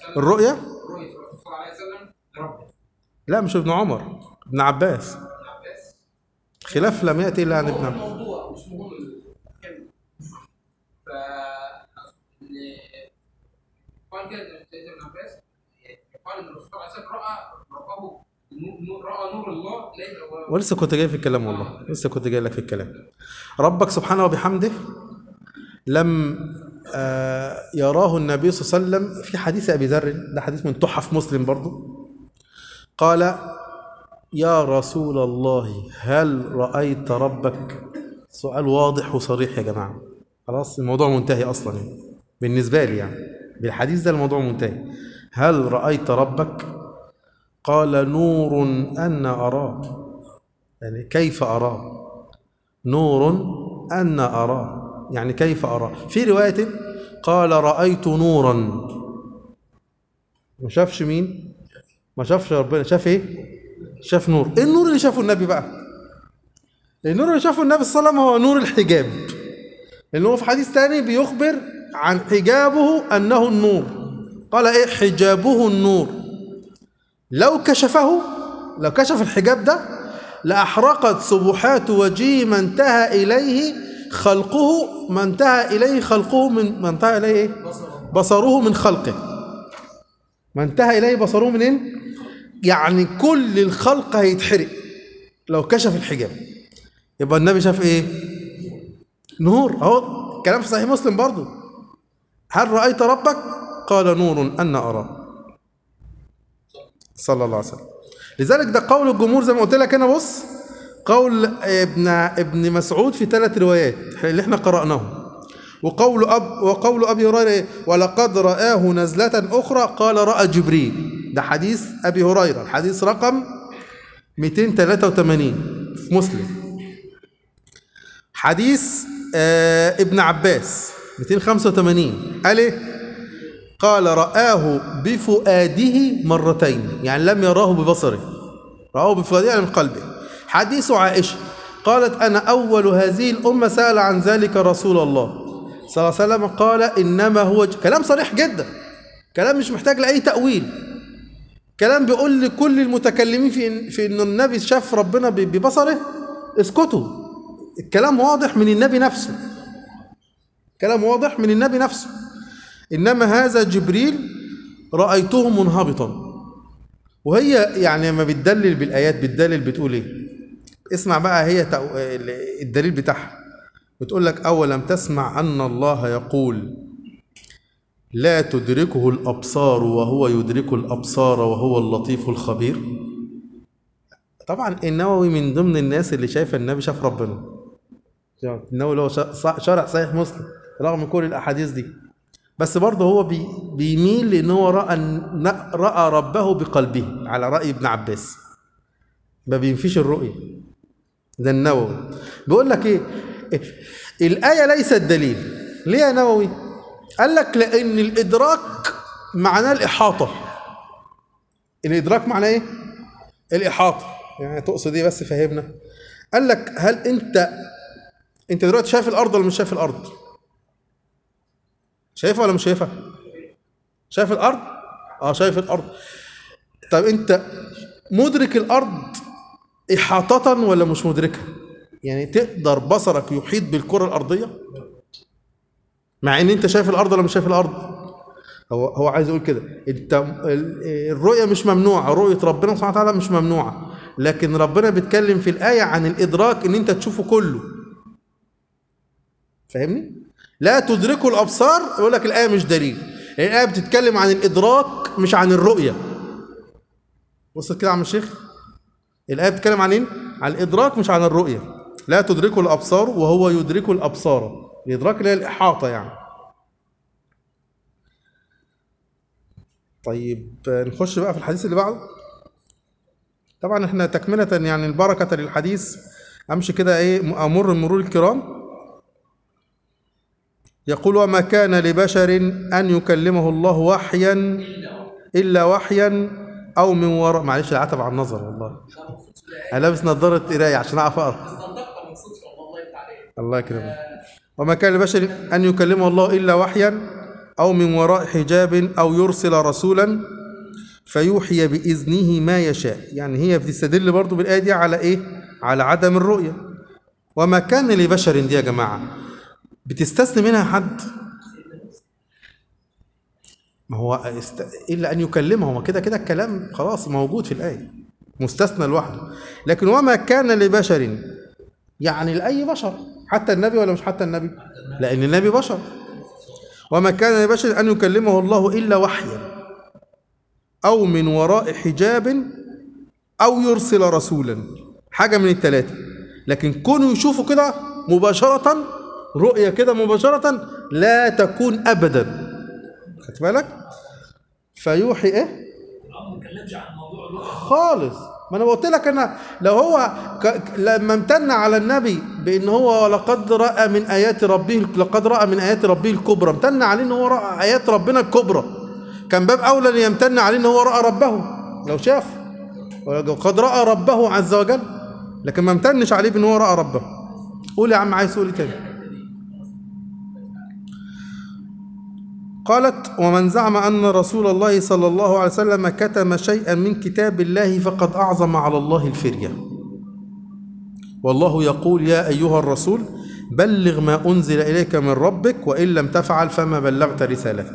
وسلم
الرؤية
رؤية الرسول صلى الله عليه وسلم لربه
لا مش ابن عمر ابن عباس
ابن عباس
خلاف لم يأتي إلا عن ابن
هو
عباس
الموضوع مش مهم الكلمة
ف إن- قال كده إن سيدنا ابن عباس قال ان الرسول صلى الله عليه وسلم راى ربه نور- نور- راى نور الله ليس هو
ولسه كنت جاي في الكلام والله لسه كنت جاي لك في الكلام ربك سبحانه وبحمده لم آه، يراه النبي صلى الله عليه وسلم في حديث ابي ذر ده حديث من تحف مسلم برضو قال يا رسول الله هل رايت ربك سؤال واضح وصريح يا جماعه خلاص الموضوع منتهي اصلا يعني. بالنسبه لي يعني بالحديث ده الموضوع منتهي هل رايت ربك قال نور أنا أراه يعني كيف أراه نور أنا أراه يعني كيف أراه في رواية قال رأيت نورا ما شافش مين ما شافش ربنا شاف ايه شاف نور ايه النور اللي شافه النبي بقى النور اللي شافه النبي صلى الله عليه وسلم هو نور الحجاب لأن هو في حديث تاني بيخبر عن حجابه أنه النور قال ايه حجابه النور لو كشفه لو كشف الحجاب ده لأحرقت سبحات وجهه ما انتهى إليه خلقه ما انتهى إليه خلقه من ما انتهى إليه إيه؟ بصره من خلقه ما انتهى إليه بصره منين؟ يعني كل الخلق هيتحرق لو كشف الحجاب يبقى النبي شاف إيه؟ نور أهو كلام في صحيح مسلم برضو هل رأيت ربك؟ قال نور أنا أراه صلى الله عليه وسلم لذلك ده قول الجمهور زي ما قلت لك انا بص قول ابن ابن مسعود في ثلاث روايات اللي احنا قرأناهم وقول اب وقول ابي هريره إيه؟ ولقد رآه نزلة اخرى قال رأى جبريل ده حديث ابي هريره الحديث رقم 283 في مسلم حديث آه ابن عباس 285 قال ايه قال رآه بفؤاده مرتين يعني لم يراه ببصره رآه بفؤاده يعني من قلبه حديث عائشة قالت أنا أول هذه الأمة سأل عن ذلك رسول الله صلى الله عليه وسلم قال إنما هو ج... كلام صريح جدا كلام مش محتاج لأي تأويل كلام بيقول لكل المتكلمين في إن, في إن النبي شاف ربنا ب- ببصره اسكتوا الكلام واضح من النبي نفسه كلام واضح من النبي نفسه إنما هذا جبريل رأيته منهبطا وهي يعني لما بتدلل بالآيات بتدلل بتقول إيه اسمع بقى هي تأو- الدليل بتاعها بتقول لك أولم تسمع أن الله يقول لا تدركه الأبصار وهو يدرك الأبصار وهو اللطيف الخبير طبعا النووي من ضمن الناس اللي شايفه النبي شاف ربنا النووي اللي هو شا- شارح صحيح مسلم رغم كل الأحاديث دي بس برضه هو بي بيميل لان هو راى ن- راى ربه بقلبه على راي ابن عباس ما بينفيش الرؤيه ده النووي بيقول لك ايه إيه؟ الايه ليست دليل ليه يا نووي قال لك لان الادراك معناه الاحاطه الادراك معناه ايه الاحاطه يعني تقصد ايه بس فهمنا قال لك هل انت انت دلوقتي شايف الارض ولا مش شايف الارض شايفها ولا مش شايفها؟ شايف الأرض؟ اه شايف الأرض طب أنت مدرك الأرض إحاطة ولا مش مدركها؟ يعني تقدر بصرك يحيط بالكرة الأرضية؟ مع إن أنت شايف الأرض ولا مش شايف الأرض؟ هو هو عايز يقول كده أنت ال- الرؤية مش ممنوعة رؤية ربنا سبحانه وتعالى مش ممنوعة لكن ربنا بيتكلم في الآية عن الإدراك إن أنت تشوفه كله فاهمني؟ لا تدركوا الابصار يقول لك الايه مش دليل الايه بتتكلم عن الادراك مش عن الرؤيه وصلت كده يا عم الشيخ الايه بتتكلم عن ايه عن الادراك مش عن الرؤيه لا تدركوا الابصار وهو يدرك الابصار الادراك اللي هي الاحاطه يعني طيب نخش بقى في الحديث اللي بعده طبعا احنا تكمله يعني البركه للحديث امشي كده ايه امر مرور الكرام يقول وما كان لبشر أن يكلمه الله وحيا إلا وحيا أو من وراء معلش العتب على النظر والله أنا لابس نظارة قراية عشان أعرف أقرأ
صدقت من صدفه والله يفتح عليك
الله يكرمك وما كان لبشر أن يكلمه الله إلا وحيا أو من وراء حجاب أو يرسل رسولا فيوحي بإذنه ما يشاء يعني هي بتستدل برضو بالآية دي على إيه؟ على عدم الرؤية وما كان لبشر دي يا جماعة بتستثني منها حد ما هو است... إلا أن يكلمه هو كده كده الكلام خلاص موجود في الآية مستثنى لوحده لكن وما كان لبشر يعني لأي بشر حتى النبي ولا مش حتى النبي لأن النبي بشر وما كان لبشر أن يكلمه الله إلا وحيا أو من وراء حجاب أو يرسل رسولا حاجة من الثلاثة لكن كونوا يشوفوا كده مباشرة رؤية كده مباشرة لا تكون أبدا خدت بالك فيوحي إيه
الأمر ما اتكلمش عن موضوع الرؤيا
خالص ما انا قلت لك انا لو هو ك... ك- لما امتن على النبي بان هو لقد راى من ايات ربه لقد راى من ايات ربه الكبرى امتن عليه ان هو راى ايات ربنا الكبرى كان باب اولى ان يمتن عليه ان هو راى ربه لو شاف وقد راى ربه عز وجل لكن ما امتنش عليه بان هو راى ربه قول يا عم عايز تقول إيه تاني قالت ومن زعم أن رسول الله صلى الله عليه وسلم كتم شيئا من كتاب الله فقد أعظم على الله الفرية والله يقول يا أيها الرسول بلغ ما أنزل إليك من ربك وإن لم تفعل فما بلغت رسالته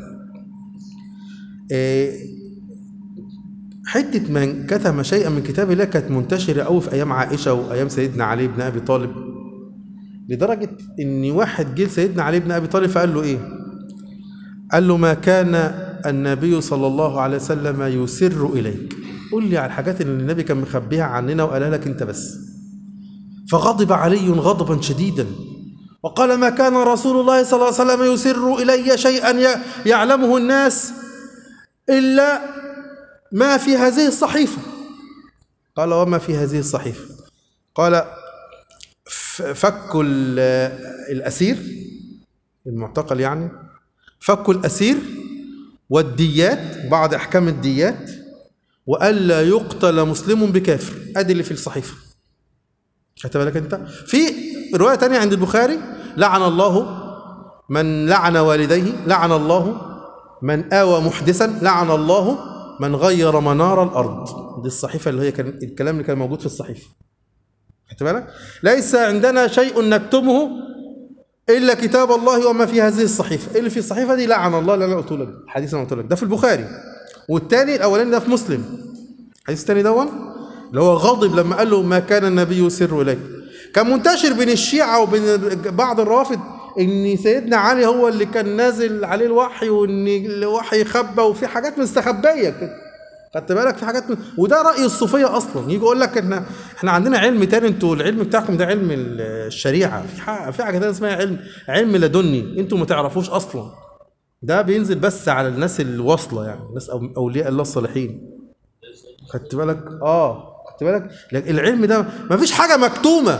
إيه، حتة من كتم شيئا من كتاب الله كانت منتشرة أوي في أيام عائشة وأيام سيدنا علي بن أبي طالب لدرجة إن واحد جه سيدنا علي بن أبي طالب فقال له إيه قال له ما كان النبي صلى الله عليه وسلم يسر إليك قل لي على الحاجات اللي النبي كان مخبيها عننا وقالها لك أنت بس فغضب علي غضبا شديدا وقال ما كان رسول الله صلى الله عليه وسلم يسر إلي شيئا ي- يعلمه الناس إلا ما في هذه الصحيفة قال وما في هذه الصحيفة قال ف- فك ال- الأسير المعتقل يعني فك الأسير والديات بعض أحكام الديات وألا يقتل مسلم بكافر أدي اللي في الصحيفة خدت بالك أنت في رواية تانية عند البخاري لعن الله من لعن والديه لعن الله من آوى محدثا لعن الله من غير منار الأرض دي الصحيفة اللي هي كان الكلام اللي كان موجود في الصحيفة خدت بالك ليس عندنا شيء نكتمه الا كتاب الله وما في هذه الصحيفه اللي في الصحيفه دي لعن الله اللي انا قلت لك الحديث اللي انا قلت لك ده في البخاري والتاني الاولاني ده في مسلم الحديث التاني دون اللي هو غاضب لما قال له ما كان النبي يسر اليك كان منتشر بين الشيعه وبين بعض الروافض ان سيدنا علي هو اللي كان نازل عليه الوحي وان الوحي خبى وفي حاجات مستخبيه كده خدت بالك في حاجات من... وده راي الصوفيه اصلا يجي يقول لك احنا احنا عندنا علم تاني انتوا العلم بتاعكم ده علم الشريعه في حاجه في حاجه تانية اسمها علم علم لدني انتوا ما تعرفوش اصلا ده بينزل بس على الناس الواصله يعني الناس أو- اولياء الله الصالحين خدت بالك اه خدت بالك لكن العلم ده ما فيش حاجه مكتومه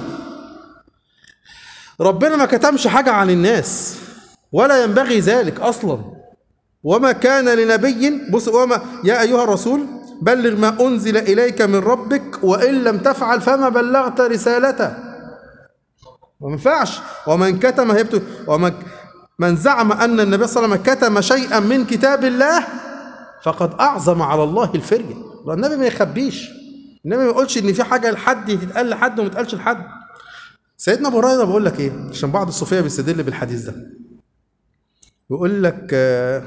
ربنا ما كتمش حاجه عن الناس ولا ينبغي ذلك اصلا وما كان لنبي بص وما يا ايها الرسول بلغ ما انزل اليك من ربك وان لم تفعل فما بلغت رسالته ما ينفعش ومن كتم هيبته ومن من زعم ان النبي صلى الله عليه وسلم كتم شيئا من كتاب الله فقد اعظم على الله الفريه النبي ما يخبيش النبي ما يقولش ان في حاجه لحد تتقال لحد وما تتقالش لحد سيدنا ابو هريره بقول لك ايه عشان بعض الصوفيه بيستدل بالحديث ده بيقول لك آه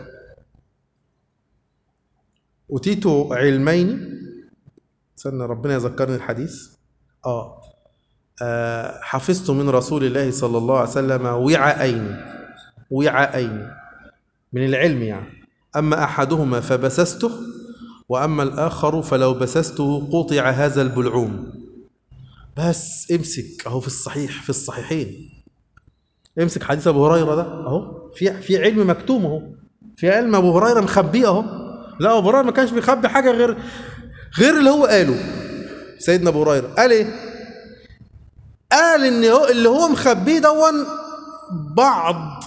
أوتيت علمين استنى ربنا يذكرني الحديث آه. آه حفظت من رسول الله صلى الله عليه وسلم وعاءين وعاءين من العلم يعني أما أحدهما فبسسته وأما الآخر فلو بسسته قطع هذا البلعوم بس امسك أهو في الصحيح في الصحيحين امسك حديث أبو هريرة ده أهو في في علم مكتوم أهو في علم أبو هريرة مخبيه أهو لا ابو هريره ما كانش بيخبي حاجه غير غير اللي هو قاله سيدنا ابو هريره قال ايه قال ان هو اللي هو مخبيه دون بعض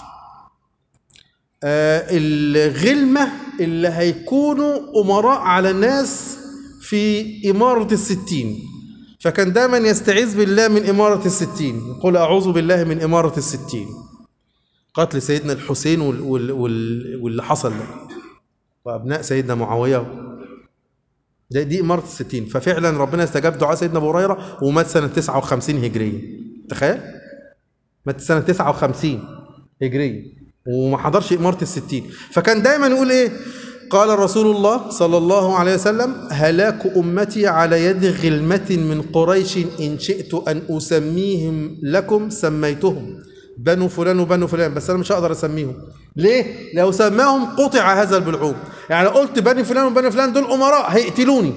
آه الغلمه اللي هيكونوا امراء على الناس في اماره الستين فكان دايما يستعيذ بالله من اماره الستين يقول اعوذ بالله من اماره الستين قتل سيدنا الحسين وال وال وال واللي حصل ده وابناء سيدنا معاويه ده دي اماره الستين ففعلا ربنا استجاب دعاء سيدنا ابو هريره ومات سنه 59 هجريه تخيل مات سنه 59 هجريه وما حضرش اماره الستين فكان دايما يقول ايه قال رسول الله صلى الله عليه وسلم هلاك امتي على يد غلمه من قريش ان شئت ان اسميهم لكم سميتهم بنو فلان وبنو فلان بس انا مش هقدر اسميهم ليه لو سماهم قطع هذا البلعوم يعني لو قلت بني فلان وبني فلان دول امراء هيقتلوني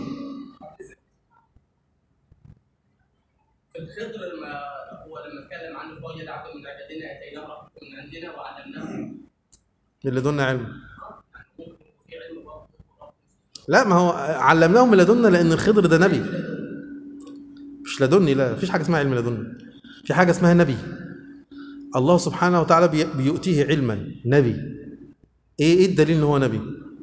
في الخضر لما هو لما اتكلم عنه فوجد عبد من عبادنا اتيناه رحمه من عندنا وعلمناه
من لدنا علم
ممكن يكون في علم برضه
لا ما هو علمناهم من لدنا لان الخضر ده نبي مش لدني لا مفيش حاجه اسمها علم لدني في حاجه اسمها نبي الله سبحانه وتعالى بي- بيؤتيه علما نبي ايه ايه الدليل ان هو نبي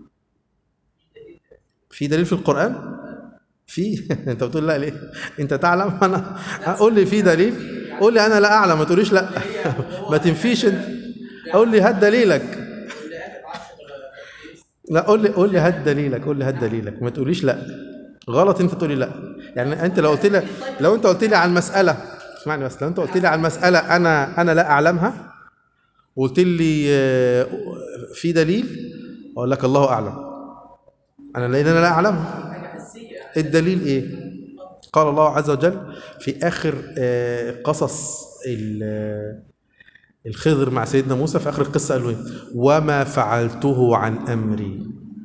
في دليل في القران في انت بتقول لا ليه انت تعلم انا قول لي في دليل قول لي انا لا اعلم ما تقوليش لا ما تنفيش انت قول لي هات دليلك
اللي قاعد عشر
لا قول لي قول لي هات دليلك قول لي هات دليلك ما تقوليش لا غلط انت تقولي لا يعني انت لو قلت لي لو انت قلت لي على المساله اسمعني بس لو انت قلت لي على المساله انا انا لا اعلمها وقلت لي آه، في دليل اقول لك الله اعلم انا لان انا لا اعلمها
حاجه حسيه
الدليل ايه قال الله عز وجل في اخر آه، قصص ال- الخضر مع سيدنا موسى في اخر القصه قال له ايه وما فعلته عن امري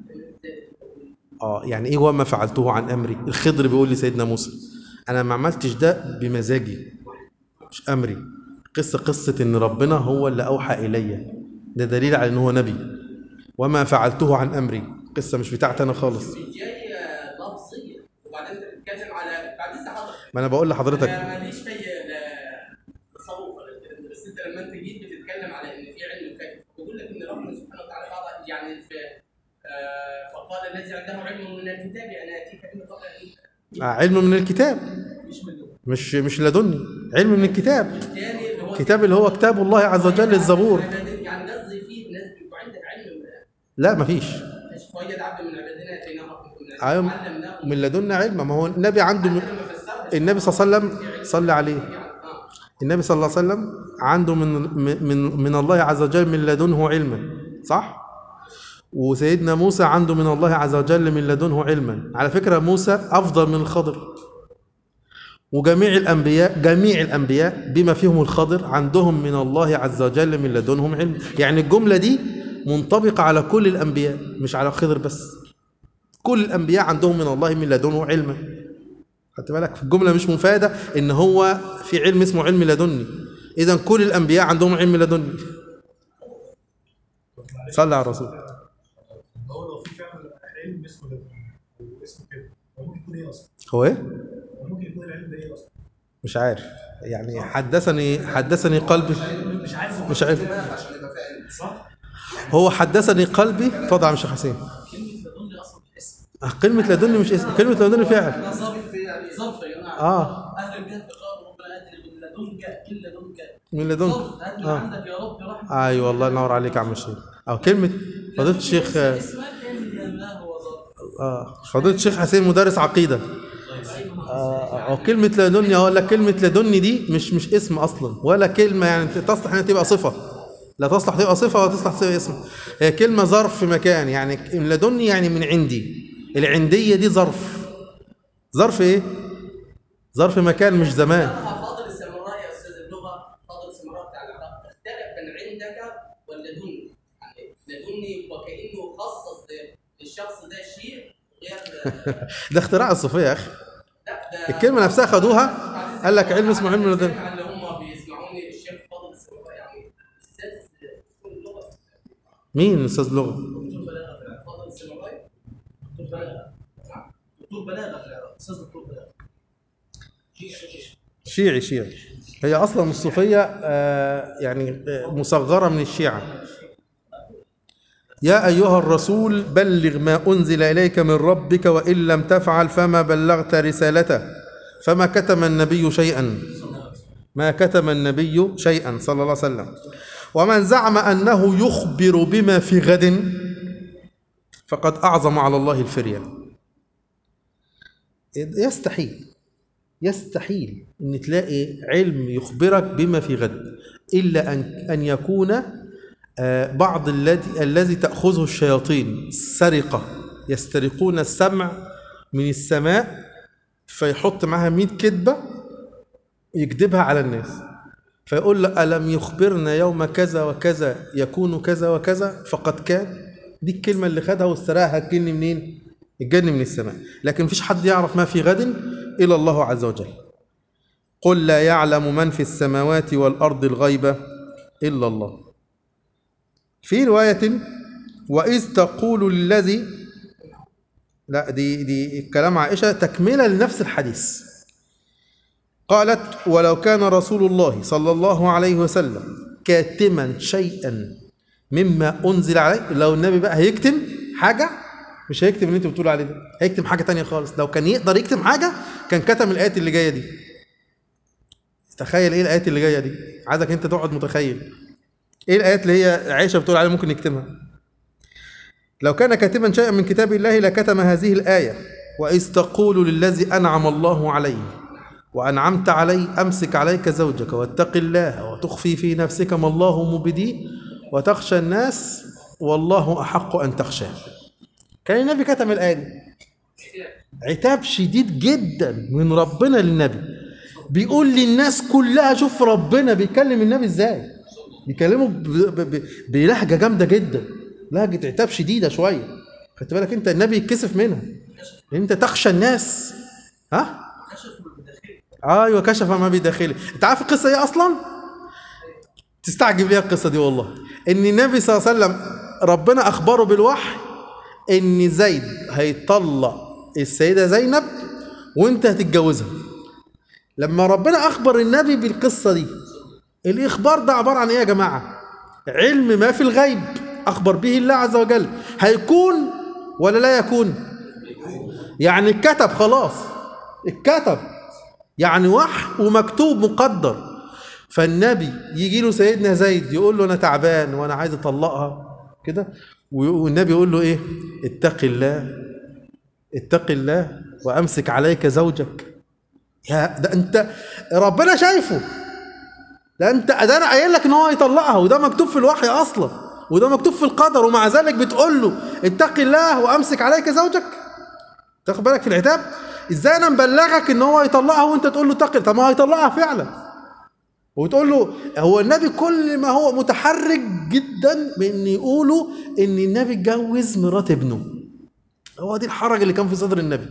اه يعني ايه وما فعلته عن امري الخضر بيقول لسيدنا موسى انا ما عملتش ده بمزاجي مش امري قصه قصه ان ربنا هو اللي اوحى الي ده دليل على ان هو نبي وما فعلته عن امري قصه مش بتاعتي انا خالص
مش جاي لفظيه وبعدين انت بتتكلم على بعد لسه حضرتك
ما انا بقول لحضرتك
انا ماليش في لا تصوف ولا الكلام ده، بس انت لما انت جيت بتتكلم على ان في علم كافي بقول لك ان ربنا سبحانه وتعالى بعض يعني في آه، فقال الذي عنده علم من الكتاب انا اتيك به قبل ان
آه، علم من الكتاب
مش من دول
مش مش لدني علم من الكتاب
الثاني اللي هو
الكتاب اللي هو كتاب الله عز وجل الزبور
يعني قصدي فيه ناس بيبقى عندك علم
لا مفيش
مش فوجد عبد من عبادنا اتيناه رحمه من
أيوة.
عندنا علمناه
من لدنا علم ما هو النبي عنده من
لما فسرها
النبي صلى الله عليه وسلم صلى عليه
يعني اه
النبي صلى الله عليه وسلم عنده من من من الله عز وجل من لدنه علما صح وسيدنا موسى عنده من الله عز وجل من لدنه علما على فكرة موسى أفضل من الخضر وجميع الأنبياء جميع الأنبياء بما فيهم الخضر عندهم من الله عز وجل من لدنهم علم يعني الجملة دي منطبقة على كل الأنبياء مش على الخضر بس كل الأنبياء عندهم من الله من لدنه علما خدت بالك الجملة مش مفادة إن هو في علم اسمه علم لدني إذا كل الأنبياء عندهم علم لدني صلى على الرسول
هو لو في فعلا علم اسمه ده او اسمه كده هو ممكن يكون ايه اصلا؟
هو إيه؟
هو ممكن يكون العلم ده ايه اصلا؟
مش عارف يعني حدثني حدثني قلبي
مش عارف
مش عارف
عشان يبقى فاهم
صح؟
هو حدثني قلبي اتفضل يا عم شيخ حسين
كلمه لدن اصلا اسم
كلمة لدني مش اسم كلمة لدني فعل
ظرف يعني ظرف يا جماعه
آه.
اهل الكهف قالوا ربنا اتنا من لدنك من لدنك
من لدنك
ظرف هات من
آه.
عندك يا رب رحمه
ايوه والله ينور عليك يا عم الشيخ او كلمه فضيله الشيخ آه،
اسمك ان ما هو ظرف
اه فضيله الشيخ حسين مدرس عقيده آه او كلمه لدني اقول لك كلمه لدني دي مش مش اسم اصلا ولا كلمه يعني تصلح انها تبقى صفه لا تصلح تبقى صفه ولا تصلح تبقى اسم هي كلمه ظرف في مكان يعني لدني يعني من عندي العنديه دي ظرف ظرف ايه ظرف مكان مش زمان
شرح فاضل السمراء يا استاذ اللغه فاضل السمراء بتاع العراق اختلف بين عندك واللدني يعني لدني وكانه خصص للشخص ده شيء غير
ده اختراع الصوفيه يا اخي
لا ده
الكلمه نفسها خدوها قال لك علم اسمه علم لدني
اللي هم بيسمعوني الشيخ فاضل السمراء يعني استاذ في اللغه
مين استاذ لغه
دكتور بلاغه في العراق فاضل السمراء دكتور بلاغه نعم. دكتور بلاغه في العراق استاذ دكتور بلاغه
شيعي شيعي هي اصلا الصوفيه آه، يعني آه، مصغره من الشيعه يا ايها الرسول بلغ ما انزل اليك من ربك وان لم تفعل فما بلغت رسالته فما كتم النبي شيئا ما كتم النبي شيئا صلى الله عليه وسلم ومن زعم أنه يخبر بما في غد فقد أعظم على الله الفرية يستحيل يستحيل ان تلاقي علم يخبرك بما في غد الا ان ان يكون آه، بعض الذي الذي تاخذه الشياطين سرقه يسترقون السمع من السماء فيحط معاها 100 كذبه يكذبها على الناس فيقول له ألم يخبرنا يوم كذا وكذا يكون كذا وكذا فقد كان دي الكلمة اللي خدها واستراها الجن منين؟ الجن من السماء لكن مفيش حد يعرف ما في غد إلا الله عز وجل قل لا يعلم من في السماوات والأرض الغيب إلا الله في رواية وإذ تقول للذي لا دي دي كلام عائشة تكملة لنفس الحديث قالت ولو كان رسول الله صلى الله عليه وسلم كاتما شيئا مما أنزل عليه لو النبي بقى هيكتم حاجة مش هيكتم اللي انت بتقول عليه ده هيكتم حاجة تانية خالص لو كان يقدر يكتم حاجة كان كتم الآيات اللي جاية دي تخيل ايه الآيات اللي جاية دي عايزك انت تقعد متخيل ايه الآيات اللي هي عائشة بتقول عليه ممكن يكتمها لو كان كاتبا شيئا من كتاب الله لكتم هذه الآية وإذ تقول للذي أنعم الله عليه وأنعمت عليه أمسك عليك زوجك واتق الله وتخفي في نفسك ما الله مبديه وتخشى الناس والله أحق أن تخشاه كان النبي كتم الآية دي عتاب شديد جدا من ربنا للنبي بيقول للناس كلها شوف ربنا بيكلم النبي ازاي بيكلمه ب- ب- ب- بلهجة جامدة جدا لهجة عتاب شديدة شوية خدت بالك انت النبي يتكسف منها انت تخشى الناس ها ايوه كشف ما بداخله انت عارف القصه ايه اصلا تستعجب ليه القصه دي والله ان النبي صلى الله عليه وسلم ربنا اخبره بالوحي ان زيد هيطلق السيده زينب وانت هتتجوزها لما ربنا اخبر النبي بالقصه دي الاخبار ده عباره عن ايه يا جماعه علم ما في الغيب اخبر به الله عز وجل هيكون ولا لا يكون يعني اتكتب خلاص اتكتب يعني وحي ومكتوب مقدر فالنبي يجي له سيدنا زيد يقول له انا تعبان وانا عايز اطلقها كده والنبي يقول له ايه اتق الله اتق الله وامسك عليك زوجك يا ده انت ربنا شايفه ده انت ده انا قايل لك ان هو يطلقها وده مكتوب في الوحي اصلا وده مكتوب في القدر ومع ذلك بتقول له اتق الله وامسك عليك زوجك تاخد بالك في العتاب ازاي انا مبلغك ان هو يطلقها وانت تقول له اتق طب ما هو هيطلقها فعلا وتقول له هو النبي كل ما هو متحرج جدا بان يقولوا ان النبي اتجوز مرات ابنه هو دي الحرج اللي كان في صدر النبي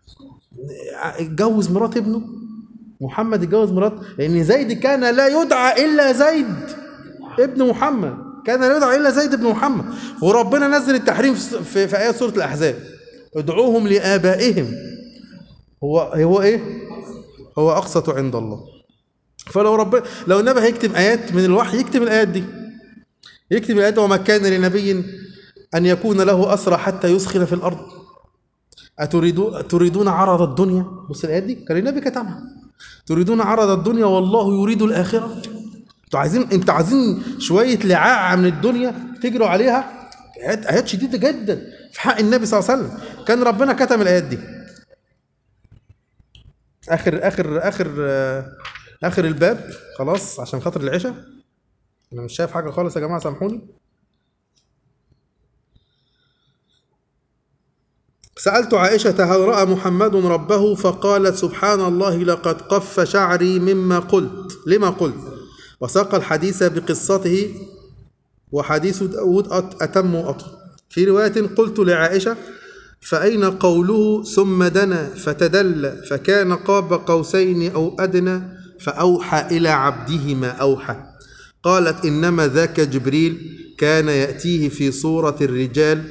اتجوز مرات ابنه محمد اتجوز مرات لان زيد كان لا يدعى الا زيد ابن محمد كان لا يدعى الا زيد ابن محمد وربنا نزل التحريم في, في, في ايات سوره الاحزاب ادعوهم لابائهم هو هو ايه هو اقسط عند الله فلو رب لو النبي هيكتب ايات من الوحي يكتب الايات دي يكتب الايات وما كان لنبي ان يكون له اسرى حتى يسخن في الارض أتريدون تريدون عرض الدنيا بص الايات دي كان النبي كتبها تريدون عرض الدنيا والله يريد الاخره انتوا عايزين انتوا عايزين شويه لعاعه من الدنيا تجروا عليها ايات ايات شديده جدا في حق النبي صلى الله عليه وسلم كان ربنا كتب الايات دي اخر اخر اخر آه، اخر الباب خلاص عشان خاطر العشاء انا مش شايف حاجه خالص يا جماعه سامحوني سألت عائشة هل رأى محمد ربه فقالت سبحان الله لقد قف شعري مما قلت لما قلت وساق الحديث بقصته وحديث داود أت- أتم وأطول في رواية قلت لعائشة فأين قوله ثم دنا فتدلى فكان قاب قوسين أو أدنى فأوحى إلى عبده ما أوحى قالت إنما ذاك جبريل كان يأتيه في صورة الرجال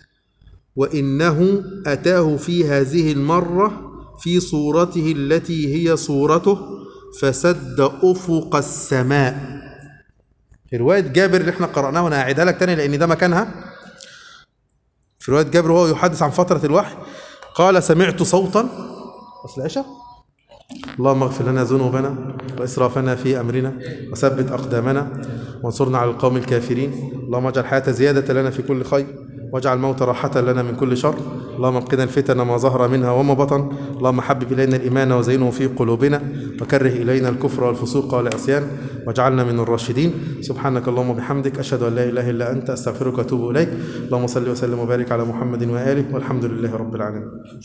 وإنه أتاه في هذه المرة في صورته التي هي صورته فسد أفق السماء في رواية جابر اللي احنا قرأناها وانا هعيدها لك تاني لأن ده مكانها في رواية جابر وهو يحدث عن فترة الوحي قال سمعت صوتا أصل العشاء اللهم اغفر لنا ذنوبنا وإسرافنا في أمرنا وثبت أقدامنا وانصرنا على القوم الكافرين اللهم اجعل الحياة زيادة لنا في كل خير واجعل الموت راحة لنا من كل شر اللهم قنا الفتن ما ظهر منها وما بطن اللهم حبب إلينا الإيمان وزينه في قلوبنا وكره إلينا الكفر والفسوق والعصيان واجعلنا من الراشدين سبحانك اللهم وبحمدك أشهد أن لا إله إلا أنت أستغفرك وأتوب إليك اللهم صل وسلم وبارك على محمد وآله والحمد لله رب العالمين